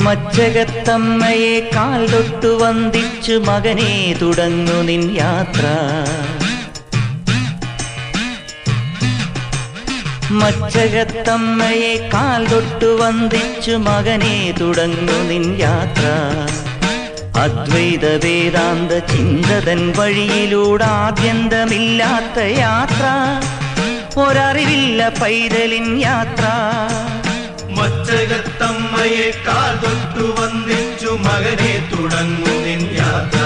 മച്ചകത്തമ്മയെ കാൽ തൊട്ടു വന്ദിച്ചു മകനെ തുടങ്ങു നിൻ യാത്ര മച്ചകത്തമ്മയെ കാൽ തൊട്ടു വന്ദിച്ചു മകനെ തുടങ്ങു നിൻ യാത്ര അദ്വൈത വേദാന്ത ചിന്തതൻ വഴിയിലൂടെ ആദ്യന്തമില്ലാത്ത യാത്ര ഒരറിവില്ല പൈതലിൻ യാത്ര മച്ചകത്തമ്മയെ കാൽ തൊട്ടു വന്ദിച്ചു മകനെ തുടങ്ങു നിൻ യാത്ര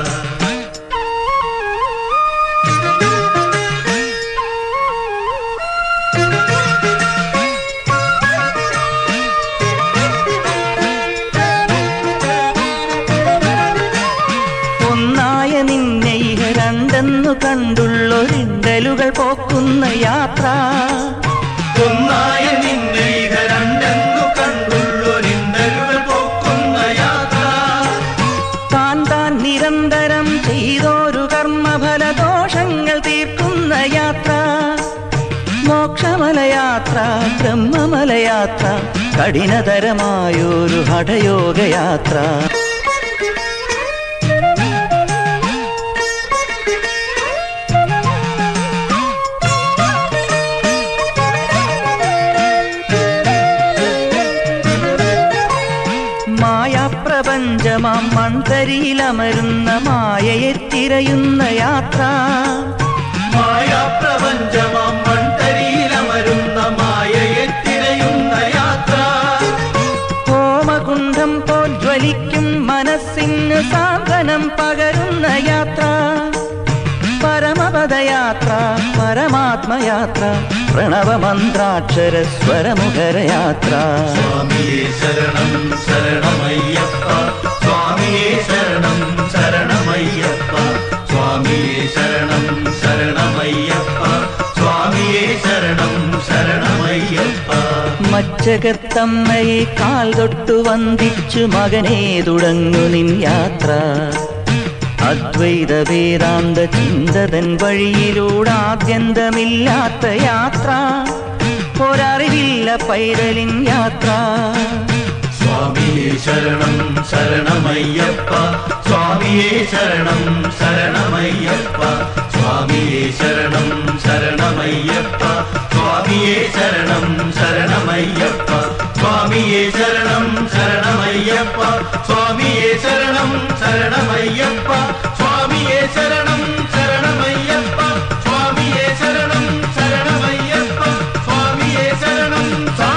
ഒന്നായ നിന്നെ ഇഹ രണ്ടെന്നു കണ്ടുള്ളൊരിണ്ടലുകൾ പോക്കുന്ന യാത്ര ഒന്നായ നിന്നെ ഇഹ രണ്ടെന്നു കണ്ടുള്ളൊരിന്തലുകൾ പോക്കുന്ന യാത്ര താൻ താൻ നിരന്തരം ചെയ്തോരു കർമ്മഫലദോഷങ്ങൾ തീർക്കുന്ന യാത്ര മോക്ഷമലയാത്ര ബ്രഹ്മമലയാത്ര കഠിനതരമായൊരു ഹഠയോഗയാത്ര മായാപ്രപഞ്ചമാം മൺതരിയിലമരുന്ന മായയെ തിരയുന്ന യാത്ര മായാപ്രപഞ്ചമാം മൺതരിയിലമരുന്ന മായയെ തിരയുന്ന യാത്ര ഹോമകുണ്ഠം പോൽ ജ്വലിക്കും മനസ്സിന് സാന്ത്വനം പകരുന്ന യാത്ര പരമപദയാത്ര പരമാത്മയാത്ര പ്രണവമന്ത്രാക്ഷര സ്വരമുഖരയാത്ര സ്വാമിയേ ശരണം ശരണമയ്യപ്പ സ്വാമിയേ ശരണം ശരണമയ്യപ്പ സ്വാമിയേ ശരണം ശരണമയ്യപ്പ സ്വാമിയേ ശരണം ശരണമയ്യപ്പ മച്ചകത്തമ്മയെ കാൽ തൊട്ടു വന്ദിച്ചു മകനെ തുടങ്ങു നിൻ യാത്ര അദ്വൈത വേദാന്ത ചിന്തതൻ വഴിയിലൂടെ ആദ്യന്തമില്ലാത്ത യാത്ര ഒരറിവില്ല പൈതലിൻ യാത്ര സ്വാമിയേ ശരണം ശരണമയ്യപ്പ സ്വാമിയേ ശരണം ശരണമയ്യപ്പ സ്വാമിയേ ശരണം ശരണമയ്യപ്പ സ്വാമിയേ ശരണം ശരണമയ്യപ്പ സ്വാമിയേ ശരണം ശരണമയ്യപ്പ സ്വാമിയേ ശരണം ശരണമയ്യപ്പ സ്വാമിയേ ശരണം ശരണമയ്യപ്പ സ്വാമിയേ ശരണം ശരണമയ്യപ്പ സ്വാമിയേ ശരണം